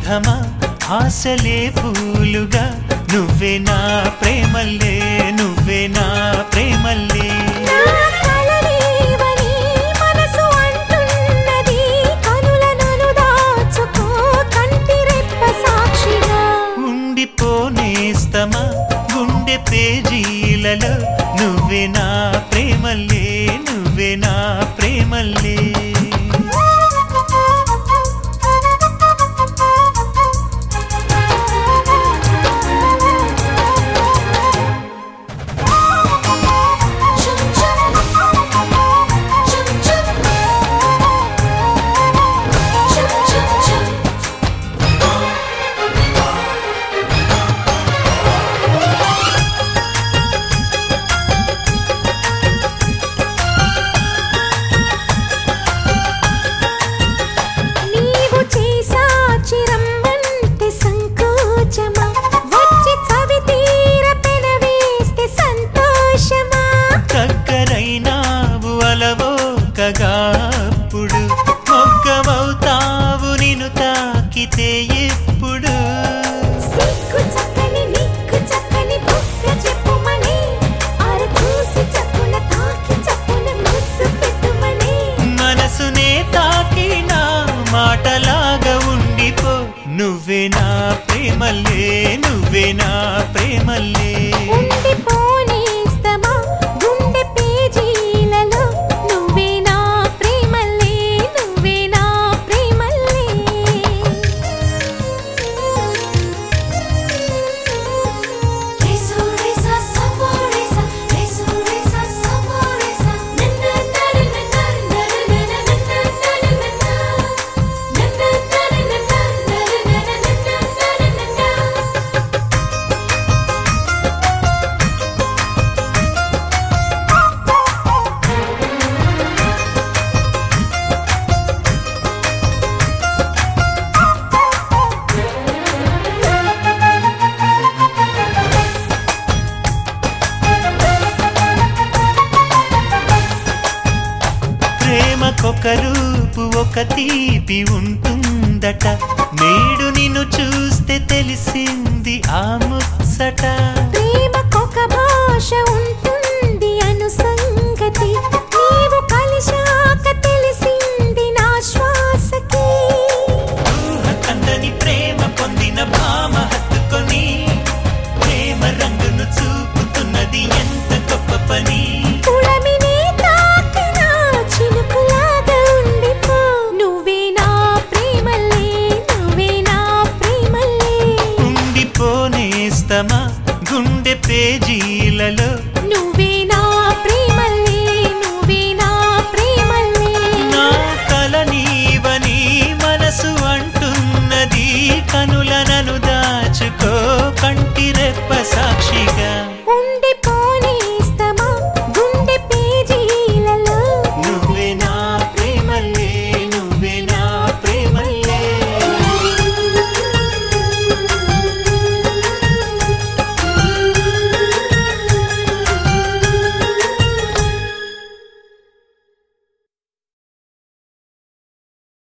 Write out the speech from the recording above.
బంధమా ఆశలే పూలుగా నువ్వే నా ప్రేమల్లే నువ్వే నా ప్రేమల్లే నా కలలేవని మనసు అంటున్నది కనులను దాచుకో కంటి రెప్ప సాక్షిగా ఉండిపోనేస్తమా గుండె పేజీలలో నువ్వే నా ప్రేమల్లే నువ్వే నా ప్రేమల్లే నీవు చేసా చిరంబంటే సంకోచమా వచ్చి చవి తీర పెనవేస్తే సంతోషమా దగ్గరైనావు అలవోకగా అప్పుడు మొగ్గవవుతావు నిన్ను తాకితే ఎప్పుడు సిగ్గు చక్కని నిక్కు చక్కని బుక్క చెప్పుమని ఆర చూసి చప్పున తాకి చప్పున ముద్దు పెట్టుమని మనసునే తాకిన మాటలాగా ఉండిపో నువ్వే నా ప్రేమల్లే నువ్వే నా ప్రేమల్లే ఉండిపోనేస్తమా గుండె పేజీలలో నువ్వే నా ప్రేమల్లే నువ్వే నా ప్రేమల్లే ప్రేమకొక రూపు ఒక తీపి ఉంటుందట నేడు నిన్ను చూస్తే తెలిసింది ఆ ముచ్చట ప్రేమకొక భాష ఉంటుంది అను సంగతి నీవు కలిశాక తెలిసింది నా శ్వాసకి ఊహ కందని ప్రేమ పొందిన భామ హత్తుకొని ప్రేమ రంగును చూపుతున్నది ఎంత గొప్ప పని పుడమిని తాకిన చినుకులాగా ఉండిపో నువ్వే నా ప్రేమల్లే నువ్వే నా ప్రేమల్లే ఉండిపోనేస్తమా గుండె పేజీలలో